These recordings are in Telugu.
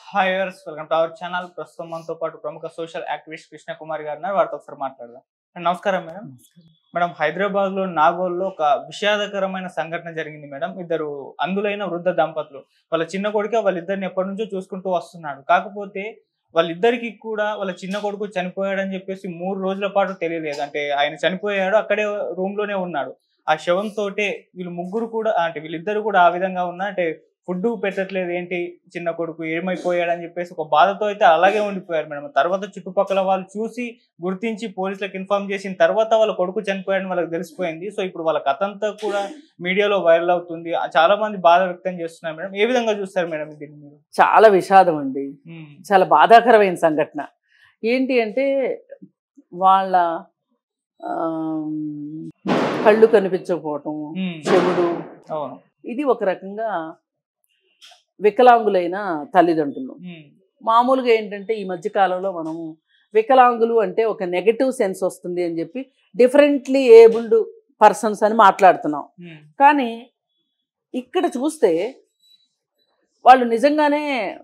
హాయ్ వర్స్ వెల్కమ్ టు అవర్ ఛానల్ ప్రస్తుతం మనతో పాటు ప్రముఖ సోషల్ యాక్టివిస్ట్ కృష్ణ కుమార్ గారు ఉన్నారు వారితో ఒకసారి మాట్లాడదాం నమస్కారం మేడం మేడం హైదరాబాద్ లో నాగోల్లో ఒక విషాదకరమైన సంఘటన జరిగింది మేడం ఇద్దరు అందులైన వృద్ధ దంపతులు వాళ్ళ చిన్న కొడుకు వాళ్ళిద్దరిని ఎప్పటి నుంచో చూసుకుంటూ వస్తున్నాడు కాకపోతే వాళ్ళిద్దరికి కూడా వాళ్ళ చిన్న కొడుకు చనిపోయాడని చెప్పేసి మూడు రోజుల పాటు తెలియలేదు అంటే ఆయన చనిపోయాడు అక్కడే రూమ్ లోనే ఉన్నాడు ఆ శవం తోటే వీళ్ళు ముగ్గురు కూడా అంటే వీళ్ళిద్దరు కూడా ఆ విధంగా ఉన్నా అంటే ఫుడ్ పెట్టట్లేదు ఏంటి చిన్న కొడుకు ఏమైపోయాడని చెప్పేసి ఒక బాధతో అయితే అలాగే ఉండిపోయారు మేడం తర్వాత చుట్టుపక్కల వాళ్ళు చూసి గుర్తించి పోలీసులకు ఇన్ఫార్మ్ చేసిన తర్వాత వాళ్ళ కొడుకు చనిపోయాడని వాళ్ళకి తెలిసిపోయింది సో ఇప్పుడు వాళ్ళ కథ అంతా కూడా మీడియాలో వైరల్ అవుతుంది ఆ చాలా మంది బాధ వ్యక్తం చేస్తున్నారు మేడం ఏ విధంగా చూస్తారు మేడం దీన్ని మీరు చాలా విషాదం అండి ఉమ్, చాలా బాధాకరమైన సంఘటన ఏంటి అంటే వాళ్ళ ఆమ్, కళ్ళు కనిపించకపోవటం ఉమ్, చెవుడు అవును ఇది ఒక రకంగా వికలాంగులైన తల్లిదండ్రులు ఉమ్, మామూలుగా ఏంటంటే ఈ మధ్య కాలంలో మనము వికలాంగులు అంటే ఒక నెగటివ్ సెన్స్ వస్తుంది అని చెప్పి డిఫరెంట్లీ ఏబుల్డ్ పర్సన్స్ అని మాట్లాడుతున్నాం ఉమ్, కానీ ఇక్కడ చూస్తే వాళ్ళు నిజంగానే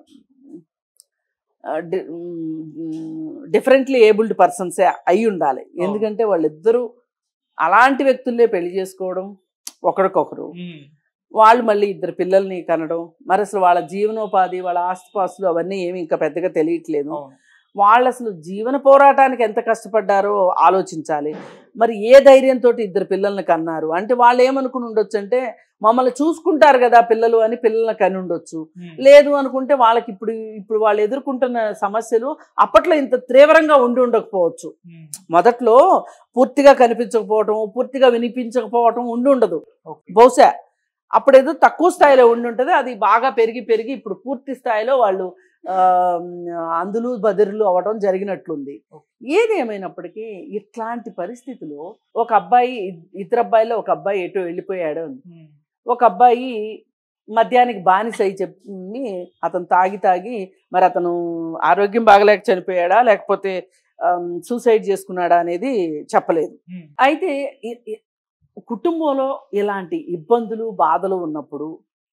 డిఫరెంట్లీ ఏబుల్డ్ పర్సన్సే అయి ఉండాలి ఎందుకంటే వాళ్ళిద్దరూ అలాంటి వ్యక్తుల్లే పెళ్లి చేసుకోవడం ఒకరికొకరు ఉమ్, వాళ్ళు మళ్ళీ ఇద్దరు పిల్లల్ని కనడం మరి అసలు వాళ్ళ జీవనోపాధి వాళ్ళ ఆస్తిపాస్తులు అవన్నీ ఏమి ఇంకా పెద్దగా తెలియట్లేదు అవును వాళ్ళు అసలు జీవన పోరాటానికి ఎంత కష్టపడ్డారో ఆలోచించాలి మరి ఏ ధైర్యంతో ఇద్దరు పిల్లల్ని కన్నారు అంటే వాళ్ళు ఏమనుకుని ఉండొచ్చు అంటే మమ్మల్ని చూసుకుంటారు కదా పిల్లలు అని పిల్లల్ని కని ఉండొచ్చు ఉమ్, లేదు అనుకుంటే వాళ్ళకి ఇప్పుడు ఇప్పుడు వాళ్ళు ఎదుర్కొంటున్న సమస్యలు అప్పట్లో ఇంత తీవ్రంగా ఉండి ఉండకపోవచ్చు ఉమ్, మొదట్లో పూర్తిగా కనిపించకపోవటం పూర్తిగా వినిపించకపోవటం ఉండి ఉండదు ఓకే. బహుశా అప్పుడేదో తక్కువ స్థాయిలో ఉండి ఉంటుంది అది బాగా పెరిగి పెరిగి ఇప్పుడు పూర్తి స్థాయిలో వాళ్ళు ఆ, అందులు బదిరులు అవ్వడం జరిగినట్లుంది ఏది ఏమైనప్పటికీ ఇట్లాంటి పరిస్థితిలో ఒక అబ్బాయి ఇద్- ఇద్దరు అబ్బాయిలో ఒక అబ్బాయి ఎటో వెళ్ళిపోయాడు అని. ఉమ్, ఒక అబ్బాయి మద్యానికి బానిస అయి చెప్పి అతను తాగి తాగి మరి అతను ఆరోగ్యం బాగలేక చనిపోయాడా లేకపోతే సూసైడ్ చేసుకున్నాడా అనేది చెప్పలేదు ఉమ్, అయితే ఇ- ఇ- కుటుంబంలో ఇలాంటి ఇబ్బందులు బాధలు ఉన్నప్పుడు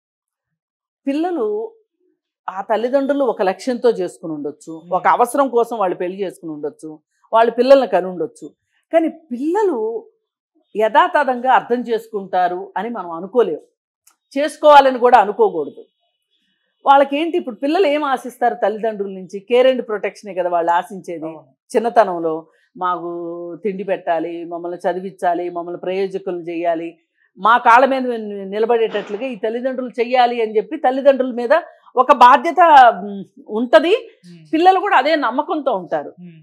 పిల్లలు ఆ తల్లిదండ్రులు ఒక లక్ష్యంతో చేసుకుని ఉండొచ్చు ఒక అవసరం కోసం వాళ్ళు పెళ్లి చేసుకుని ఉండొచ్చు వాళ్ళ పిల్లల్ని కని ఉండొచ్చు కానీ పిల్లలు యథాతథంగా అర్థం చేసుకుంటారు అని మనం అనుకోలేము చేసుకోవాలని కూడా అనుకోకూడదు వాళ్ళకేంటి ఇప్పుడు పిల్లలు ఏం ఆశిస్తారు తల్లిదండ్రుల నుంచి కేర్ అండ్ ప్రొటెక్షనే కదా వాళ్ళు ఆశించేది అవును. చిన్నతనంలో మాకు తిండి పెట్టాలి మమ్మల్ని చదివించాలి మమ్మల్ని ప్రయోజకులు చేయాలి మా కాళ్ళ మీద ని- నిలబడేటట్లుగా ఈ తల్లిదండ్రులు చెయ్యాలి అని చెప్పి తల్లిదండ్రుల మీద ఒక బాధ్యత ఉమ్, ఉంటది ఉమ్, పిల్లలు కూడా అదే నమ్మకంతో ఉంటారు ఉమ్,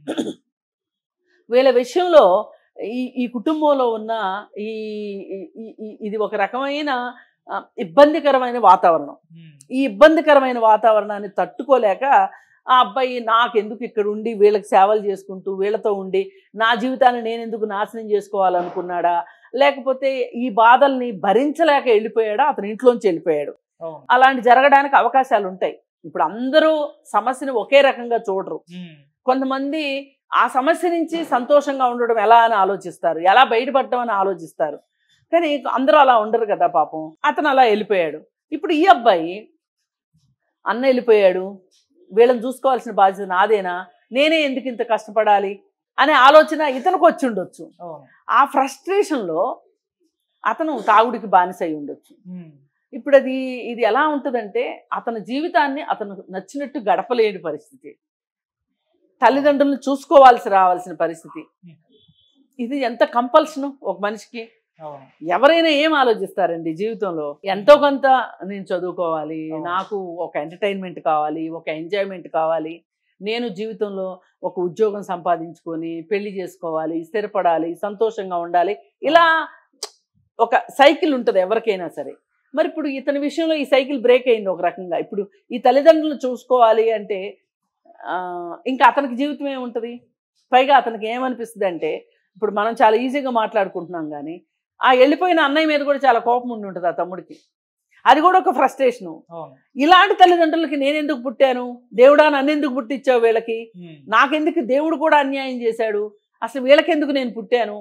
వీళ్ళ విషయంలో ఈ ఈ కుటుంబంలో ఉన్న ఈ ఈ- ఈ- ఈ- ఇది ఒక రకమైన ఆ, ఇబ్బందికరమైన వాతావరణం ఉమ్, ఈ ఇబ్బందికరమైన వాతావరణాన్ని తట్టుకోలేక ఆ అబ్బాయి నాకెందుకు ఇక్కడ ఉండి వీళ్ళకి సేవలు చేసుకుంటూ వీళ్ళతో ఉండి నా జీవితాన్ని నేను ఎందుకు నాశనం చేసుకోవాలనుకున్నాడా లేకపోతే ఈ బాధల్ని భరించలేక వెళ్ళిపోయాడా అతను ఇంట్లోంచి వెళ్ళిపోయాడు అవును. అలాంటి జరగడానికి అవకాశాలు ఉంటాయి ఇప్పుడు అందరూ సమస్యని ఒకే రకంగా చూడరు ఉమ్, కొంతమంది ఆ సమస్య నుంచి సంతోషంగా ఉండడం ఎలా అని ఆలోచిస్తారు ఎలా బయటపడటం అని ఆలోచిస్తారు కానీ అందరూ అలా ఉండరు కదా పాపం అతను అలా వెళ్ళిపోయాడు ఇప్పుడు ఈ అబ్బాయి అన్న వెళ్ళిపోయాడు వీళ్ళని చూసుకోవాల్సిన బాధ్యత నాదేనా నేనే ఎందుకు ఇంత కష్టపడాలి అనే ఆలోచన ఇతనికి వచ్చి ఉండొచ్చు అవును. ఆ ఫ్రస్ట్రేషన్లో అతను తాగుడికి బానిస అయి ఉండొచ్చు ఉమ్, ఇప్పుడు అది ఇది ఎలా ఉంటుందంటే అతని జీవితాన్ని అతను నచ్చినట్టు గడపలేని పరిస్థితి తల్లిదండ్రులను చూసుకోవాల్సి రావాల్సిన పరిస్థితి ఇది ఎంత కంపల్షను ఒక మనిషికి అవును. ఎవరైనా ఏం ఆలోచిస్తారండి జీవితంలో ఎంతో కొంత నేను చదువుకోవాలి అవును. నాకు ఒక ఎంటర్టైన్మెంట్ కావాలి ఒక ఎంజాయ్మెంట్ కావాలి నేను జీవితంలో ఒక ఉద్యోగం సంపాదించుకొని పెళ్లి చేసుకోవాలి స్థిరపడాలి సంతోషంగా ఉండాలి ఇలా ఒక సైకిల్ ఉంటుంది ఎవరికైనా సరే మరి ఇప్పుడు ఇతని విషయంలో ఈ సైకిల్ బ్రేక్ అయింది ఒక రకంగా ఇప్పుడు ఈ తల్లిదండ్రులను చూసుకోవాలి అంటే ఆ, ఇంకా అతనికి జీవితం ఏముంటుంది పైగా అతనికి ఏమనిపిస్తుంది అంటే ఇప్పుడు మనం చాలా ఈజీగా మాట్లాడుకుంటున్నాం కానీ ఆ వెళ్ళిపోయిన అన్నయ్య మీద కూడా చాలా కోపం ఉండి ఉంటుంది ఆ తమ్ముడికి అది కూడా ఒక ఫ్రస్ట్రేషను అవును. ఇలాంటి తల్లిదండ్రులకి నేను ఎందుకు పుట్టాను దేవుడా నన్ను ఎందుకు పుట్టించావు వీళ్ళకి ఉమ్, నాకెందుకు దేవుడు కూడా అన్యాయం చేశాడు అసలు వీళ్ళకెందుకు నేను పుట్టాను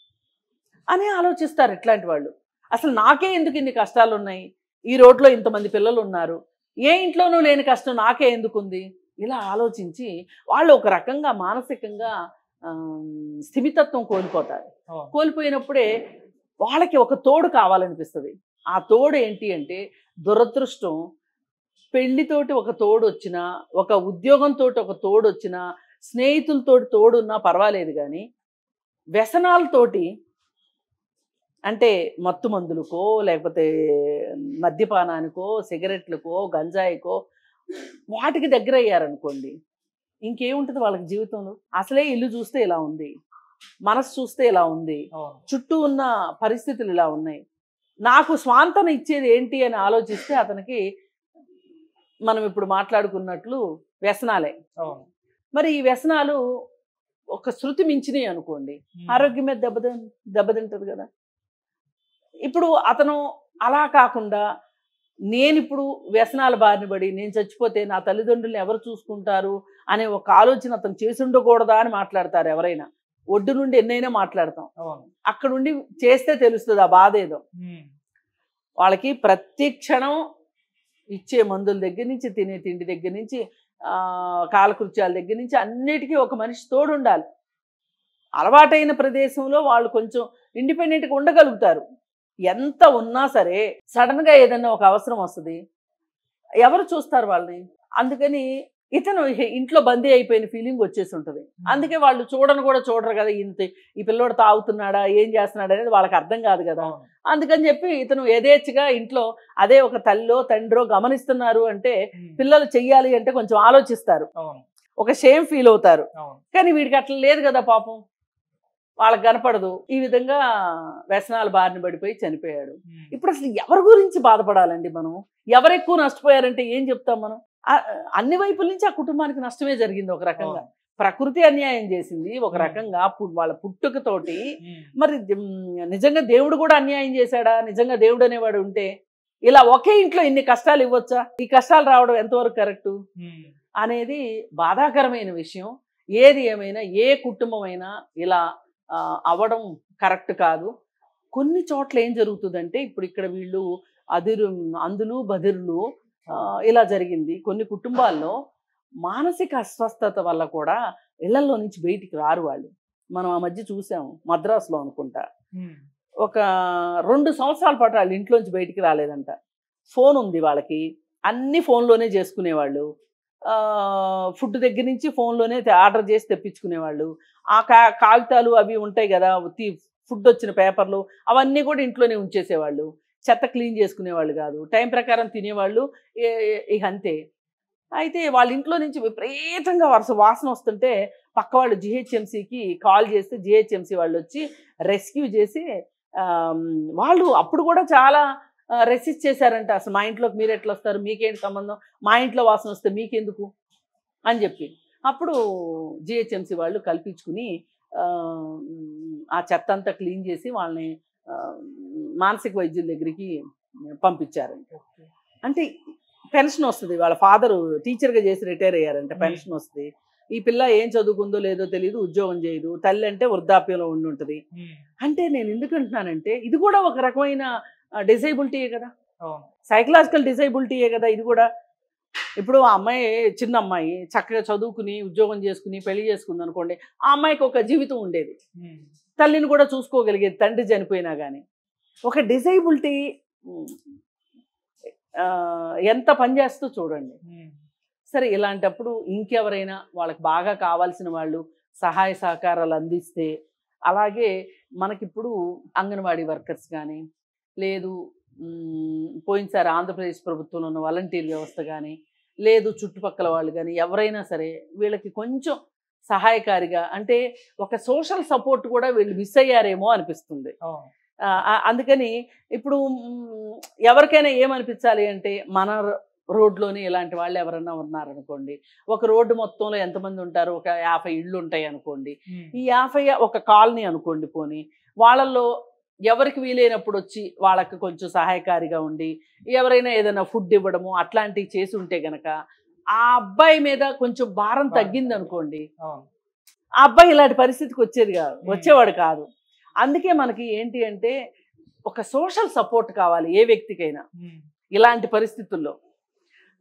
అని ఆలోచిస్తారు ఇట్లాంటి వాళ్ళు అసలు నాకే ఎందుకు ఇన్ని కష్టాలు ఉన్నాయి ఈ రోడ్లో ఇంతమంది పిల్లలు ఉన్నారు ఏ ఇంట్లోనూ లేని కష్టం నాకే ఎందుకుంది ఇలా ఆలోచించి వాళ్ళు ఒక రకంగా మానసికంగా ఆమ్, స్థిమితత్వం కోల్పోతారు అవును. కోల్పోయినప్పుడే వాళ్ళకి ఒక తోడు కావాలనిపిస్తుంది ఆ తోడు ఏంటి అంటే దురదృష్టం పెళ్లితోటి ఒక తోడు వచ్చినా ఒక ఉద్యోగంతో ఒక తోడు వచ్చినా స్నేహితులతోటి తోడున్నా పర్వాలేదు కానీ వ్యసనాలతోటి అంటే మత్తు మందులకో లేకపోతే మద్యపానానికో సిగరెట్లకో గంజాయికో వాటికి దగ్గర అయ్యారనుకోండి ఇంకేముంటుంది వాళ్ళకి జీవితంలో అసలే ఇల్లు చూస్తే ఇలా ఉంది మనసు చూస్తే ఇలా ఉంది అవును చుట్టూ ఉన్న పరిస్థితులు ఇలా ఉన్నాయి నాకు స్వాంతన ఇచ్చేది ఏంటి అని ఆలోచిస్తే అతనికి మనం ఇప్పుడు మాట్లాడుకున్నట్లు వ్యసనాలే అవును మరి ఈ వ్యసనాలు ఒక శృతి మించినాయి అనుకోండి ఉమ్. ఆరోగ్యం మీద దెబ్బ దెబ్బతింటది కదా ఇప్పుడు అతను అలా కాకుండా నేను ఇప్పుడు వ్యసనాల బారిన పడి నేను చచ్చిపోతే నా తల్లిదండ్రులను ఎవరు చూసుకుంటారు అనే ఒక ఆలోచన అతను చేసి ఉండకూడదా అని మాట్లాడతారు ఎవరైనా ఒడ్డు నుండి ఎన్నైనా మాట్లాడతాం అవును అక్కడ ఉండి చేస్తే తెలుస్తుంది ఆ బాధ ఏదో ఉమ్. వాళ్ళకి ప్రతి క్షణం ఇచ్చే మందుల దగ్గర నుంచి తినే తిండి దగ్గర నుంచి ఆ, కాలకృత్యాల దగ్గర నుంచి అన్నిటికీ ఒక మనిషి తోడు ఉండాలి అలవాటైన ప్రదేశంలో వాళ్ళు కొంచెం ఇండిపెండెంట్గా ఉండగలుగుతారు ఎంత ఉన్నా సరే సడన్గా ఏదైనా ఒక అవసరం వస్తుంది ఎవరు చూస్తారు వాళ్ళని అందుకని ఇతను ఇహ- ఇంట్లో బందీ అయిపోయిన ఫీలింగ్ వచ్చేసి ఉంటుంది అందుకే వాళ్ళు చూడను కూడా చూడరు కదా ఇంత ఈ పిల్లోడు తాగుతున్నాడా ఏం చేస్తున్నాడా అనేది వాళ్ళకి అర్థం కాదు కదా అవును అందుకని చెప్పి ఇతను యథేచ్ఛగా ఇంట్లో అదే ఒక తల్లో తండ్రో గమనిస్తున్నారు అంటే ఉమ్. పిల్లలు చెయ్యాలి అంటే కొంచెం ఆలోచిస్తారు అవును ఒక షేమ్ ఫీల్ అవుతారు అవును కానీ వీడికి అట్లా లేదు కదా పాపం వాళ్ళకి కనపడదు ఈ విధంగా వ్యసనాల బారిన పడిపోయి చనిపోయాడు ఉమ్. ఇప్పుడు అసలు ఎవరి గురించి బాధపడాలండి మనం ఎవరు ఎక్కువ నష్టపోయారంటే ఏం చెప్తాం మనం ఆ- అన్ని వైపుల నుంచి ఆ కుటుంబానికి నష్టమే జరిగింది ఒక రకంగా అవును. ప్రకృతి అన్యాయం చేసింది ఒక Hmm. రకంగా పు- వాళ్ళ పుట్టుకతోటి ఉమ్. మరి మ్, నిజంగా దేవుడు కూడా అన్యాయం చేశాడా నిజంగా దేవుడు అనేవాడు ఉంటే ఇలా ఒకే ఇంట్లో ఇన్ని కష్టాలు ఇవ్వచ్చా ఈ కష్టాలు రావడం ఎంతవరకు కరెక్టు ఉమ్. అనేది బాధాకరమైన విషయం ఏది ఏమైనా ఏ కుటుంబం అయినా ఇలా ఆ, అవ్వడం కరెక్ట్ కాదు కొన్ని చోట్ల ఏం జరుగుతుందంటే ఇప్పుడు ఇక్కడ వీళ్ళు అదిరు అందులు బదిరులు ఆ, ఇలా జరిగింది కొన్ని కుటుంబాల్లో మానసిక అస్వస్థత వల్ల కూడా ఇళ్లలో నుంచి బయటికి రారు వాళ్ళు మనం ఆ మధ్య చూసాము మద్రాసులో అనుకుంటా ఉమ్. ఒక రెండు సంవత్సరాల పాటు వాళ్ళు ఇంట్లోంచి బయటికి రాలేదంట ఫోన్ ఉంది వాళ్ళకి అన్ని ఫోన్లోనే చేసుకునేవాళ్ళు ఆ, ఫుడ్ దగ్గర నుంచి ఫోన్లోనే తె- ఆర్డర్ చేసి తెప్పించుకునేవాళ్ళు ఆ కా కాగితాలు అవి ఉంటాయి కదా తి- ఫుడ్ వచ్చిన పేపర్లు అవన్నీ కూడా ఇంట్లోనే ఉంచేసేవాళ్ళు చెత్త క్లీన్ చేసుకునేవాళ్ళు కాదు టైం ప్రకారం తినేవాళ్ళు ఏ- ఏ- ఇక అంతే అయితే వాళ్ళ ఇంట్లో నుంచి విపరీతంగా వరుస వాసన వస్తుంటే పక్క వాళ్ళు జిహెచ్ఎంసీకి కాల్ చేస్తే జిహెచ్ఎంసీ వాళ్ళు వచ్చి రెస్క్యూ చేసి ఆమ్, వాళ్ళు అప్పుడు కూడా చాలా రెసిస్ట్ చేశారంట అసలు మా ఇంట్లోకి మీరు ఎట్లా వస్తారు మీకేంటి సంబంధం మా ఇంట్లో వాసన వస్తే మీకెందుకు అని చెప్పి అప్పుడు జిహెచ్ఎంసీ వాళ్ళు కల్పించుకుని ఆ, ఆ చెత్త అంతా క్లీన్ చేసి వాళ్ళని ఆ, మానసిక వైద్యుల దగ్గరికి పంపించారంట ఓకే. అంటే పెన్షన్ వస్తుంది వాళ్ళ ఫాదర్ టీచర్గా చేసి రిటైర్ అయ్యారంట Hmm. పెన్షన్ వస్తుంది ఈ పిల్ల ఏం చదువుకుందో లేదో తెలియదు ఉద్యోగం చేయదు తల్లి అంటే వృద్ధాప్యంలో ఉండి ఉంటుంది ఉమ్. అంటే నేను ఎందుకు అంటున్నానంటే ఇది కూడా ఒక రకమైన డిసైబిలిటీయే కదా అవును సైకలాజికల్ డిసైబిలిటీయే కదా ఇది కూడా ఇప్పుడు ఆ అమ్మాయి చిన్న అమ్మాయి చక్కగా చదువుకుని ఉద్యోగం చేసుకుని పెళ్లి చేసుకుంది అనుకోండి ఆ అమ్మాయికి ఒక జీవితం ఉండేది ఉమ్. తల్లిని కూడా చూసుకోగలిగేది తండ్రి చనిపోయినా కానీ ఒక డిసైబిలిటీ ఎంత పనిచేస్తుందో చూడండి ఉమ్. సరే ఇలాంటప్పుడు ఇంకెవరైనా వాళ్ళకి బాగా కావాల్సిన వాళ్ళు సహాయ సహకారాలు అందిస్తే అలాగే మనకిప్పుడు అంగన్వాడీ వర్కర్స్ కానీ లేదు మ్, పోయినసారి ఆంధ్రప్రదేశ్ ప్రభుత్వంలో ఉన్న వాలంటీర్ వ్యవస్థ కానీ లేదు చుట్టుపక్కల వాళ్ళు కానీ ఎవరైనా సరే వీళ్ళకి కొంచెం సహాయకారిగా అంటే ఒక సోషల్ సపోర్ట్ కూడా వీళ్ళు మిస్ అయ్యారేమో అనిపిస్తుంది అవును ఆ, ఆ, అందుకని ఇప్పుడు మ్, ఎవరికైనా ఏమనిపించాలి అంటే మన రో- రోడ్లోనే ఇలాంటి వాళ్ళు ఎవరన్నా ఉన్నారనుకోండి ఒక రోడ్డు మొత్తంలో ఎంతమంది ఉంటారు ఒక యాభై ఇళ్ళు ఉంటాయి అనుకోండి ఉమ్. ఈ యాభై ఒక కాలనీ అనుకోండి పోని వాళ్ళల్లో ఎవరికి వీలైనప్పుడు వచ్చి వాళ్ళకి కొంచెం సహాయకారిగా ఉండి ఎవరైనా ఏదైనా ఫుడ్ ఇవ్వడము అట్లాంటివి చేసి ఉంటే గనక ఆ అబ్బాయి మీద కొంచెం భారం తగ్గింది అనుకోండి అవును ఆ అబ్బాయి ఇలాంటి పరిస్థితికి వచ్చేది కాదు Hmm. వచ్చేవాడు కాదు అందుకే మనకి ఏంటి అంటే ఒక సోషల్ సపోర్ట్ కావాలి ఏ వ్యక్తికైనా ఉమ్. ఇలాంటి పరిస్థితుల్లో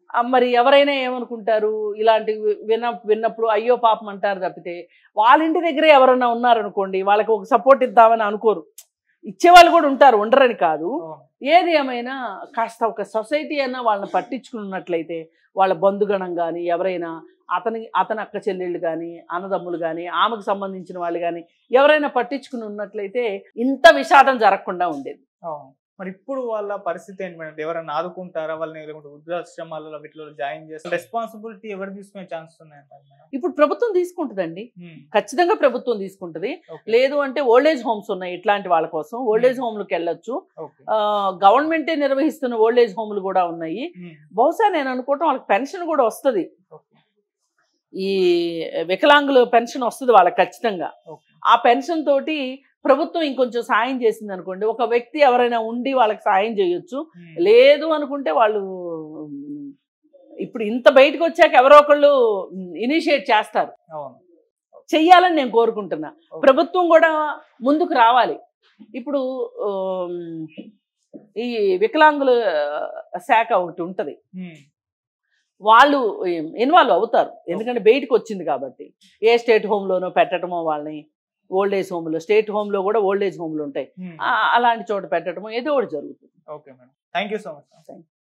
ఆ, మరి ఎవరైనా ఏమనుకుంటారు ఇలాంటివి విన్న విన్నప్పుడు అయ్యో పాపం అంటారు తప్పితే వాళ్ళ ఇంటి దగ్గరే ఎవరైనా ఉన్నారనుకోండి వాళ్ళకి ఒక సపోర్ట్ ఇద్దామని అనుకోరు ఇచ్చేవాళ్ళు కూడా ఉంటారు ఉండరని కాదు అవును. ఏది ఏమైనా కాస్త ఒక సొసైటీ అయినా వాళ్ళని పట్టించుకున్నట్లయితే వాళ్ళ బంధుగణం కానీ ఎవరైనా అతని అతని అక్క చెల్లెళ్ళు కానీ అన్నదమ్ములు కానీ ఆమెకు సంబంధించిన వాళ్ళు కానీ ఎవరైనా పట్టించుకుని ఉన్నట్లయితే ఇంత విషాదం జరగకుండా ఉండేది అవును. మరి ఇప్పుడు వాళ్ళ పరిస్థితి ఏంటి మేడం ఎవరైనా ఆదుకుంటారా వాళ్ళని లేకుంటే వృద్ధాశ్రమాలలో వీటిలో జాయిన్ చేస్తారు రెస్పాన్సిబిలిటీ ఎవరు తీసుకునే ఛాన్సెస్ ఉన్నాయంటారు మేడం ఇప్పుడు ప్రభుత్వం తీసుకుంటుందండి ఉమ్, ఖచ్చితంగా ప్రభుత్వం తీసుకుంటుంది ఓకే. లేదు అంటే ఓల్డేజ్ హోమ్స్ ఉన్నాయి ఇట్లాంటి వాళ్ళ కోసం ఓల్డేజ్ హోమ్లకు వెళ్ళొచ్చు ఓకే. గవర్నమెంటే నిర్వహిస్తున్న ఓల్డేజ్ హోమ్లు కూడా ఉన్నాయి ఉమ్, బహుశా నేను అనుకోవటం వాళ్ళకి పెన్షన్ కూడా వస్తుంది ఓకే. ఈ వికలాంగుల పెన్షన్ వస్తుంది వాళ్ళకి ఖచ్చితంగా ఓకే. ఆ పెన్షన్ తోటి ప్రభుత్వం ఇంకొంచెం సాయం చేసింది అనుకోండి ఒక వ్యక్తి ఎవరైనా ఉండి వాళ్ళకి సాయం చేయొచ్చు ఉమ్, లేదు అనుకుంటే వాళ్ళు ఉమ్, ఇప్పుడు ఇంత బయటకు వచ్చాక ఎవరో ఒకళ్ళు ఇనిషియేట్ చేస్తారు అవును చెయ్యాలని నేను కోరుకుంటున్నా ఓకే. ప్రభుత్వం కూడా ముందుకు రావాలి ఇప్పుడు ఉమ్, ఈ వికలాంగుల శాఖ ఒకటి ఉంటది ఉమ్, వాళ్ళు ఇన్వాల్వ్ అవుతారు ఎందుకంటే బయటకు వచ్చింది కాబట్టి ఏ స్టేట్ హోమ్లోనో పెట్టడమో వాళ్ళని ఓల్డ్ ఏజ్ హోమ్లో స్టేట్ హోమ్లో కూడా ఓల్డ్ ఏజ్ హోమ్లు ఉంటాయి ఉమ్. ఆ, అలాంటి చోట పెట్టడమో ఏదో ఒకటి జరుగుతుంది okay madam thank you so much Thank